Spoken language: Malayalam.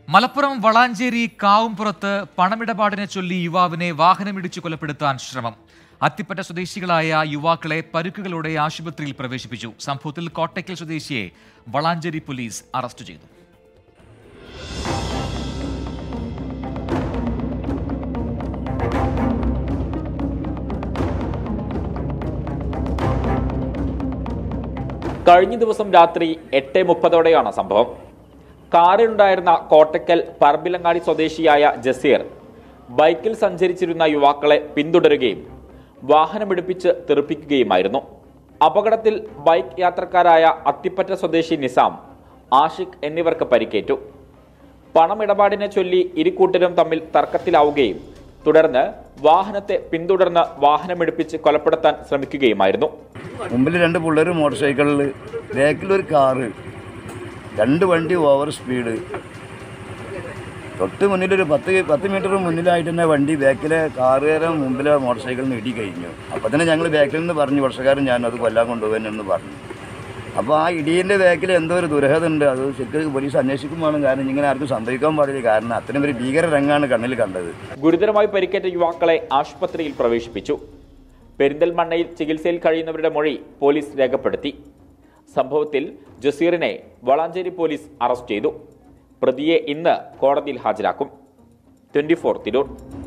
മലപ്പുറം വളാഞ്ചേരി കാവുംപുറത്ത് പണമിടപാടിനെ ചൊല്ലി യുവാവിനെ വാഹനമിടിച്ചു കൊലപ്പെടുത്താൻ ശ്രമം അത്തിപ്പറ്റ സ്വദേശികളായ യുവാക്കളെ പരുക്കുകളോടെ ആശുപത്രിയിൽ പ്രവേശിപ്പിച്ചു സംഭവത്തിൽ കോട്ടയ്ക്കൽ സ്വദേശിയെ വളാഞ്ചേരി പോലീസ് അറസ്റ്റ് ചെയ്തു കഴിഞ്ഞ ദിവസം രാത്രി എട്ട് മുപ്പതോടെയാണ് സംഭവം കാറിലുണ്ടായിരുന്ന കോട്ടക്കൽ പറമ്പിലങ്ങാടി സ്വദേശിയായ ജസീർ ബൈക്കിൽ സഞ്ചരിച്ചിരുന്ന യുവാക്കളെ പിന്തുടരുകയും വാഹനമിടിപ്പിച്ച് തെറിപ്പിക്കുകയുമായിരുന്നു അപകടത്തിൽ ബൈക്ക് യാത്രക്കാരായ അത്തിപ്പറ്റ സ്വദേശി നിസാം ആഷിഖ് എന്നിവർക്ക് പരിക്കേറ്റു പണമിടപാടിനെ ചൊല്ലി ഇരുകൂട്ടരും തമ്മിൽ തർക്കത്തിലാവുകയും തുടർന്ന് വാഹനത്തെ പിന്തുടർന്ന് വാഹനമിടിപ്പിച്ച് കൊലപ്പെടുത്താൻ ശ്രമിക്കുകയുമായിരുന്നു മുമ്പിൽ രണ്ട് പിള്ളേർ മോട്ടോർ സൈക്കിളിൽ ബാക്കിലൊരു കാറ് രണ്ട് വണ്ടി ഓവർ സ്പീഡ് തൊട്ട് മുന്നിലൊരു പത്ത് പത്ത് മീറ്റർ മുന്നിലായിട്ട് തന്നെ വണ്ടി ബാക്കിലെ കാറുകാരൻ മുമ്പിലെ മോട്ടോർ സൈക്കിളിൽ നിന്ന് ഇടി കഴിഞ്ഞു അപ്പോൾ തന്നെ ഞങ്ങൾ ബാക്കിൽ നിന്ന് പറഞ്ഞു വർഷക്കാരൻ ഞാൻ അത് കൊല്ലാൻ കൊണ്ടുപോകാനെന്ന് പറഞ്ഞു അപ്പോൾ ആ ഇടീൻ്റെ ബാക്കിൽ എന്തോ ഒരു ദുരഹത ഉണ്ട് അത് ശരിക്കും പോലീസ് അന്വേഷിക്കും വേണം കാരണം ഇങ്ങനെ ആർക്കും സംഭവിക്കാൻ പാടില്ല കാരണം അത്രയും ഒരു ഭീകര രംഗമാണ് കണ്ണിൽ കണ്ടത് ഗുരുതരമായി പരിക്കേറ്റ യുവാക്കളെ ആശുപത്രിയിൽ പ്രവേശിപ്പിച്ചു പെരിന്തൽമണ്ണയിൽ ചികിത്സയിൽ കഴിയുന്നവരുടെ മൊഴി പോലീസ് രേഖപ്പെടുത്തി സംഭവത്തിൽ ജസീറിനെ വളാഞ്ചേരി പോലീസ് അറസ്റ്റ് ചെയ്തു പ്രതിയെ ഇന്ന് കോടതിയിൽ ഹാജരാക്കും ട്വന്റി ഫോർ തിരൂർ